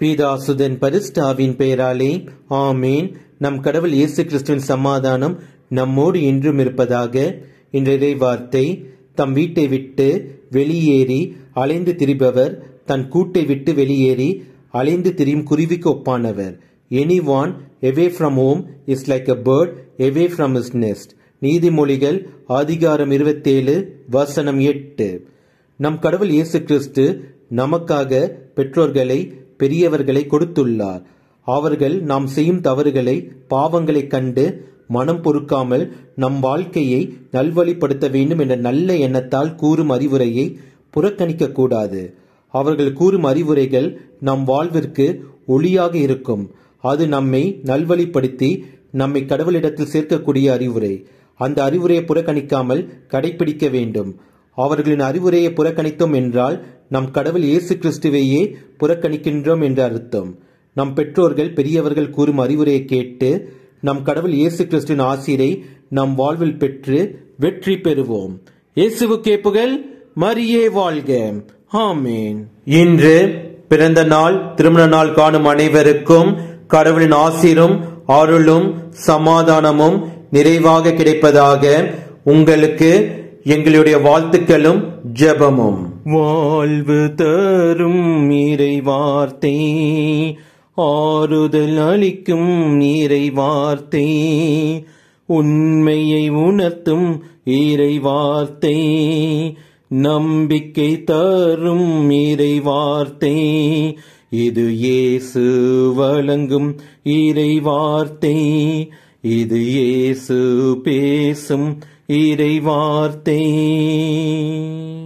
பீதாசுதன் பரிஸ்டாவின் பெயராலே ஆமேன் நம் கடவுள் இயேசு கிறிஸ்துவின் சமாதானம் நம்மோடு இன்றும் இருப்பதாக இன்றைய வார்த்தை தம் வீட்டை விட்டு வெளியேறி அலைந்து திரிபவர் தன் கூட்டை விட்டு வெளியேறி அலைந்து திரியும் குருவிக்கு ஒப்பானவர் anyone away from home is like a bird away from his nest நீதிமொழிகள் அதிகாரம் இருபத்தேழு வசனம் எட்டு நம் கடவுள் இயேசு கிறிஸ்து நமக்காக பெற்றோர்களை பெரியவர்களை கொடுத்துள்ளார் அவர்கள் நாம் செய்யும் தவறுகளை பாவங்களை கண்டு மனம் பொறுக்காமல் நம் வாழ்க்கையை நல்வழிப்படுத்த வேண்டும் என்ற நல்ல எண்ணத்தால் கூறும் அறிவுரையை புறக்கணிக்க கூடாது அவர்கள் கூறும் அறிவுரைகள் நம் வாழ்விற்கு ஒளியாக இருக்கும் அது நம்மை நல்வழிப்படுத்தி நம்மை கடவுளிடத்தில் சேர்க்கக்கூடிய அறிவுரை அந்த அறிவுரையை புறக்கணிக்காமல் கடைபிடிக்க வேண்டும் அவர்களின் அறிவுரையை புறக்கணித்தோம் என்றால் நம் கடவுள் இயேசு கிறிஸ்துவையே புறக்கணிக்கின்றோம் என்ற அர்த்தம் நம் பெற்றோர்கள் பெரியவர்கள் கூறும் அறிவுரையை கேட்டு நம் கடவுள் இயேசு கிறிஸ்துவின் ஆசிரை நம் வாழ்வில் பெற்று வெற்றி பெறுவோம் இயேசுவுக்கே புகழ் மரியே வாழ்க ஆமேன் இன்று பிறந்த நாள் திருமண நாள் காணும் அனைவருக்கும் கடவுளின் ஆசிரும் அருளும் சமாதானமும் நிறைவாக கிடைப்பதாக உங்களுக்கு எங்களுடைய வாழ்த்துக்களும் ஜெபமும் வாழ்வு தரும் இறை வார்த்தை ஆறுதல் அளிக்கும் இறை வார்த்தை உண்மையை உணர்த்தும் இறை வார்த்தை நம்பிக்கை தரும் இறை வார்த்தை இது இயேசு வழங்கும் இறை வார்த்தை இது இயேசு பேசும் இறை வார்த்தை